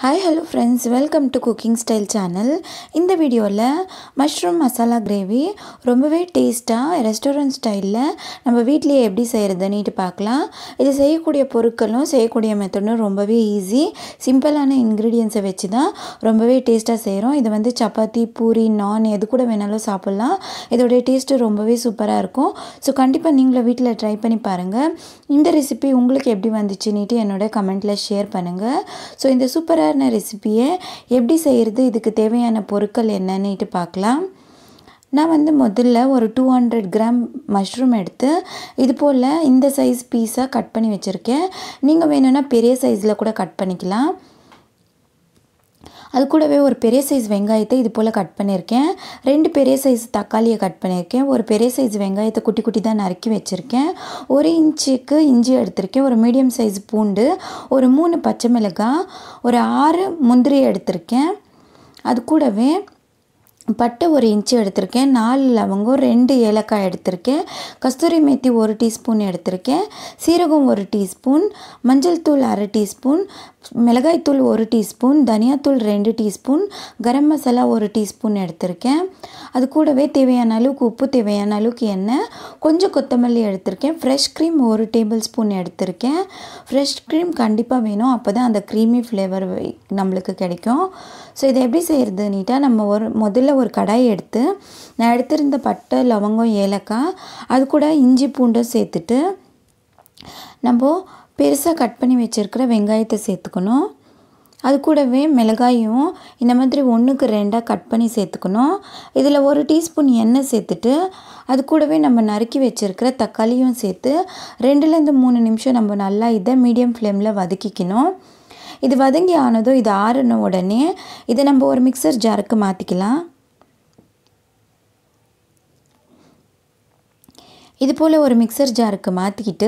hi hello friends welcome to cooking style channel இந்த வீடியோவில் mushroom masala gravy ரொம்பவே டேஸ்ட்டாக ரெஸ்டாரண்ட் ஸ்டைலில் நம்ம வீட்லேயே எப்படி செய்கிறதுன்னுட்டு பார்க்கலாம் இது செய்யக்கூடிய பொருட்களும் செய்யக்கூடிய மெத்தடும் ரொம்பவே ஈஸி சிம்பிளான இன்க்ரீடியன்ஸை வச்சு தான் ரொம்பவே டேஸ்ட்டாக செய்கிறோம் இது வந்து சப்பாத்தி பூரி நான் எது கூட வேணாலும் சாப்பிட்லாம் இதோடைய டேஸ்ட்டு ரொம்பவே சூப்பராக இருக்கும் ஸோ கண்டிப்பாக நீங்களும் வீட்டில் ட்ரை பண்ணி பாருங்கள் இந்த ரெசிபி உங்களுக்கு எப்படி வந்துச்சுன்னுட்டு என்னோட கமெண்ட்டில் ஷேர் பண்ணுங்கள் ஸோ இந்த சூப்பரான ரெசிபியை எப்படி செய்கிறது இதுக்கு தேவையான பொருட்கள் என்னன்னுட்டு பார்க்கலாம் நான் வந்து முதல்ல ஒரு டூ ஹண்ட்ரட் கிராம் மஷ்ரூம் எடுத்து இது போல் இந்த சைஸ் பீஸாக கட் பண்ணி வச்சுருக்கேன் நீங்கள் வேணும்னா பெரிய சைஸில் கூட கட் பண்ணிக்கலாம் அது கூடவே ஒரு பெரிய சைஸ் வெங்காயத்தை இது போல் கட் பண்ணியிருக்கேன் ரெண்டு பெரிய சைஸ் தக்காளியை கட் பண்ணியிருக்கேன் ஒரு பெரிய சைஸ் வெங்காயத்தை குட்டி குட்டி தான் நறுக்கி வச்சுருக்கேன் ஒரு இன்ச்சுக்கு இஞ்சி எடுத்திருக்கேன் ஒரு மீடியம் சைஸ் பூண்டு ஒரு மூணு பச்சை மிளகாய் ஒரு ஆறு முந்திரி எடுத்திருக்கேன் அது கூடவே பட்டை ஒரு இன்ச்சு எடுத்திருக்கேன் நாலு லவங்கம் ரெண்டு ஏலக்காய் எடுத்திருக்கேன் கஸ்தூரி மேத்தி ஒரு டீஸ்பூன் எடுத்திருக்கேன் சீரகம் ஒரு டீஸ்பூன் மஞ்சள் தூள் அரை டீஸ்பூன் மிளகாய்த்தூள் ஒரு டீஸ்பூன் தனியாத்தூள் ரெண்டு டீஸ்பூன் கரம் மசாலா ஒரு டீஸ்பூன் எடுத்திருக்கேன் அது கூடவே தேவையான அளவுக்கு உப்பு தேவையான அளவுக்கு எண்ணெய் கொஞ்சம் கொத்தமல்லி எடுத்திருக்கேன் ஃப்ரெஷ் க்ரீம் ஒரு டேபிள் ஸ்பூன் எடுத்திருக்கேன் ஃப்ரெஷ் க்ரீம் கண்டிப்பாக வேணும் அப்போ தான் அந்த க்ரீமி ஃப்ளேவர் நம்மளுக்கு கிடைக்கும் ஸோ இதை எப்படி செய்கிறதுனிட்டா நம்ம ஒரு முதல்ல ஒரு கடாய் எடுத்து நான் எடுத்திருந்த பட்டை லவங்கம் ஏலக்காய் அது கூட இஞ்சி பூண்டும் சேர்த்துட்டு நம்ம பெருசாக கட் பண்ணி வச்சுருக்கிற வெங்காயத்தை சேர்த்துக்கணும் அது கூடவே மிளகாயும் இந்த மாதிரி ஒன்றுக்கு ரெண்டாக கட் பண்ணி சேர்த்துக்கணும் இதில் ஒரு டீஸ்பூன் எண்ணெய் சேர்த்துட்டு அது கூடவே நம்ம நறுக்கி வச்சுருக்கிற தக்காளியும் சேர்த்து ரெண்டுலேருந்து மூணு நிமிஷம் நம்ம நல்லா இதை மீடியம் ஃப்ளேமில் வதக்கிக்கணும் இது வதங்கி ஆனதும் இது ஆறின உடனே இதை நம்ம ஒரு மிக்சர் ஜாருக்கு மாற்றிக்கலாம் இது போல் ஒரு மிக்சர் ஜாருக்கு மாற்றிக்கிட்டு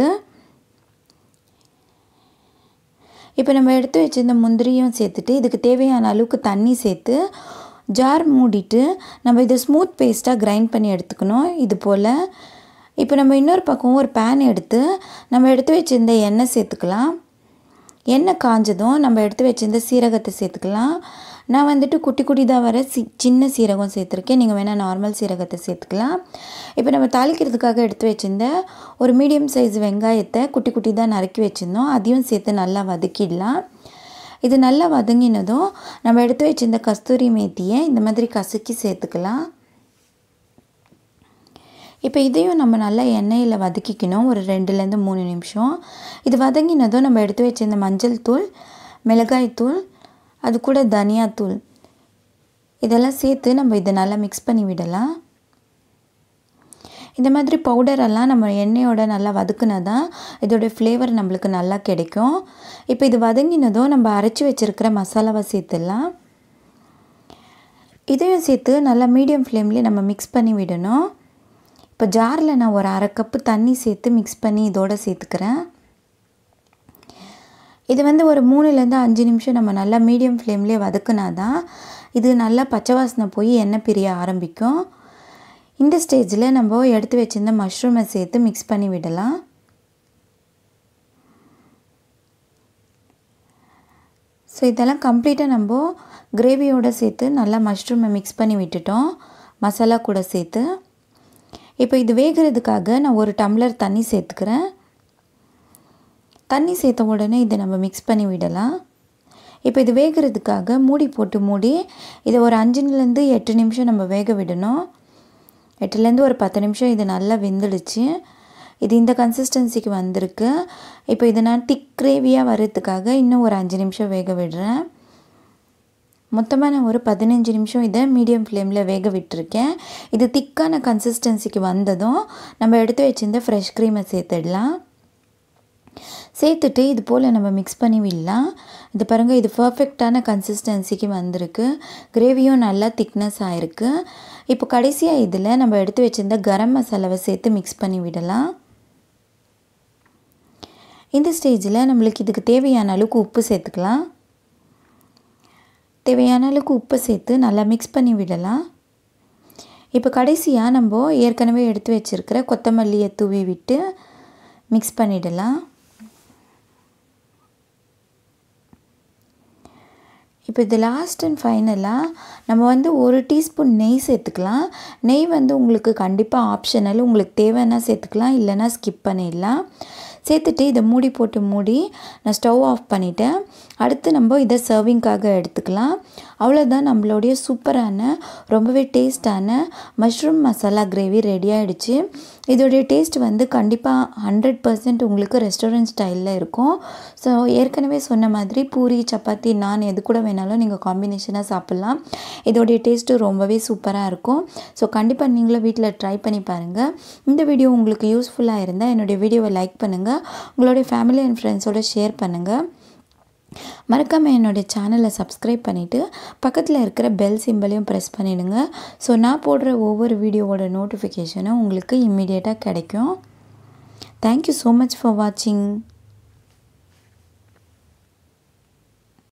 இப்போ நம்ம எடுத்து வச்சுருந்த முந்திரியும் சேர்த்துட்டு இதுக்கு தேவையான அளவுக்கு தண்ணி சேர்த்து ஜார் மூடிட்டு நம்ம இதை ஸ்மூத் பேஸ்ட்டாக கிரைண்ட் பண்ணி எடுத்துக்கணும் இது போல் இப்போ நம்ம இன்னொரு பக்கம் ஒரு பேன் எடுத்து நம்ம எடுத்து வச்சுருந்த எண்ணெய் சேர்த்துக்கலாம் எண்ணெய் காஞ்சதும் நம்ம எடுத்து வச்சுருந்த சீரகத்தை சேர்த்துக்கலாம் நான் வந்துட்டு குட்டி குட்டி தான் வர சி சின்ன சீரகம் சேர்த்துருக்கேன் நீங்கள் வேணால் நார்மல் சீரகத்தை சேர்த்துக்கலாம் இப்போ நம்ம தாளிக்கிறதுக்காக எடுத்து வச்சுருந்த ஒரு மீடியம் சைஸ் வெங்காயத்தை குட்டி குட்டி தான் நறுக்கி வச்சுருந்தோம் அதையும் சேர்த்து நல்லா வதக்கிடலாம் இது நல்லா வதங்கினதும் நம்ம எடுத்து வச்சுருந்த கஸ்தூரி மேத்தியை இந்த மாதிரி கசக்கி சேர்த்துக்கலாம் இப்போ இதையும் நம்ம நல்லா எண்ணெயில் வதக்கிக்கணும் ஒரு ரெண்டுலேருந்து மூணு நிமிஷம் இது வதங்கினதும் நம்ம எடுத்து வச்சிருந்த மஞ்சள் தூள் மிளகாய் தூள் அது கூட தனியாத்தூள் இதெல்லாம் சேர்த்து நம்ம இதை நல்லா மிக்ஸ் பண்ணி விடலாம் இந்த மாதிரி பவுடரெல்லாம் நம்ம எண்ணெயோட நல்லா வதக்குனா தான் இதோடைய ஃப்ளேவர் நம்மளுக்கு நல்லா கிடைக்கும் இப்போ இது வதங்கினதும் நம்ம அரைச்சி வச்சுருக்கிற மசாலாவை சேர்த்துடலாம் இதையும் சேர்த்து நல்லா மீடியம் ஃப்ளேம்லேயே நம்ம மிக்ஸ் பண்ணி விடணும் இப்போ ஜாரில் நான் ஒரு அரை கப்பு தண்ணி சேர்த்து மிக்ஸ் பண்ணி இதோடு சேர்த்துக்கிறேன் இது வந்து ஒரு மூணுலேருந்து அஞ்சு நிமிஷம் நம்ம நல்லா மீடியம் ஃப்ளேம்லேயே வதக்குனா தான் இது நல்லா பச்சை வாசனை போய் எண்ணெய் பிரிய ஆரம்பிக்கும் இந்த ஸ்டேஜில் நம்ம எடுத்து வச்சுருந்த மஷ்ரூமை சேர்த்து மிக்ஸ் பண்ணி விடலாம் ஸோ இதெல்லாம் கம்ப்ளீட்டாக நம்ம கிரேவியோடு சேர்த்து நல்லா மஷ்ரூமை மிக்ஸ் பண்ணி விட்டுட்டோம் மசாலா கூட சேர்த்து இப்போ இது வேகிறதுக்காக நான் ஒரு டம்ளர் தண்ணி சேர்த்துக்கிறேன் தண்ணி சேர்த்த உடனே இதை நம்ம மிக்ஸ் பண்ணி விடலாம் இப்போ இது வேகிறதுக்காக மூடி போட்டு மூடி இதை ஒரு அஞ்சுலேருந்து எட்டு நிமிஷம் நம்ம வேக விடணும் எட்டுலேருந்து ஒரு பத்து நிமிஷம் இது நல்லா வெந்துடுச்சு இது இந்த கன்சிஸ்டன்சிக்கு வந்திருக்கு இப்போ இதை நான் திக் கிரேவியாக வர்றதுக்காக இன்னும் ஒரு அஞ்சு நிமிஷம் வேக விடுறேன் மொத்தமாக நான் ஒரு பதினஞ்சு நிமிஷம் இதை மீடியம் ஃப்ளேமில் வேக விட்டுருக்கேன் இது திக்கான கன்சிஸ்டன்சிக்கு வந்ததும் நம்ம எடுத்து வச்சுருந்த ஃப்ரெஷ் க்ரீமை சேர்த்துடலாம் சேர்த்துட்டு இது போல் நம்ம மிக்ஸ் பண்ணி விடலாம் இது பாருங்கள் இது பர்ஃபெக்டான கன்சிஸ்டன்சிக்கு வந்திருக்கு கிரேவியும் நல்லா திக்னஸ் ஆகிருக்கு இப்போ கடைசியாக இதில் நம்ம எடுத்து வச்சுருந்த கரம் மசாலாவை சேர்த்து மிக்ஸ் பண்ணி விடலாம் இந்த ஸ்டேஜில் நம்மளுக்கு இதுக்கு தேவையான அளவுக்கு உப்பு சேர்த்துக்கலாம் தேவையான அளவுக்கு உப்பை சேர்த்து நல்லா மிக்ஸ் பண்ணி விடலாம் இப்போ கடைசியாக நம்ம ஏற்கனவே எடுத்து வச்சுருக்கிற கொத்தமல்லியை தூவி விட்டு மிக்ஸ் பண்ணிடலாம் இப்போ இது லாஸ்ட் அண்ட் ஃபைனலாக நம்ம வந்து ஒரு டீஸ்பூன் நெய் சேர்த்துக்கலாம் நெய் வந்து உங்களுக்கு கண்டிப்பாக ஆப்ஷனல் உங்களுக்கு தேவைன்னா சேர்த்துக்கலாம் இல்லைன்னா ஸ்கிப் பண்ணிடலாம் சேர்த்துட்டு இதை மூடி போட்டு மூடி நான் ஸ்டவ் ஆஃப் பண்ணிவிட்டேன் அடுத்து நம்ம இதை சர்விங்க்காக எடுத்துக்கலாம் அவ்வளோதான் நம்மளுடைய சூப்பரான ரொம்பவே டேஸ்டான மஷ்ரூம் மசாலா கிரேவி ரெடி ஆகிடுச்சு இதோடைய டேஸ்ட் வந்து கண்டிப்பாக ஹண்ட்ரட் பர்சன்ட் உங்களுக்கு ரெஸ்டாரண்ட் ஸ்டைலில் இருக்கும் ஸோ ஏற்கனவே சொன்ன மாதிரி பூரி சப்பாத்தி நான் எது கூட வேணாலும் நீங்கள் காம்பினேஷனாக சாப்பிட்லாம் இதோடைய டேஸ்ட்டு ரொம்பவே சூப்பராக இருக்கும் ஸோ கண்டிப்பாக நீங்களும் வீட்டில் ட்ரை பண்ணி பாருங்கள் இந்த வீடியோ உங்களுக்கு யூஸ்ஃபுல்லாக இருந்தால் என்னுடைய வீடியோவை லைக் பண்ணுங்கள் உங்களுடைய ஃபேமிலி அண்ட் ஃப்ரெண்ட்ஸோடு ஷேர் பண்ணுங்கள் மறக்காமல் என்னுடைய சேனலை சப்ஸ்கிரைப் பண்ணிவிட்டு பக்கத்தில் இருக்கிற பெல் சிம்பிளையும் ப்ரெஸ் பண்ணிவிடுங்க ஸோ நான் போடுற ஒவ்வொரு வீடியோவோட நோட்டிஃபிகேஷனும் உங்களுக்கு இம்மிடியேட்டாக கிடைக்கும் தேங்க்யூ ஸோ மச் ஃபார் வாட்சிங்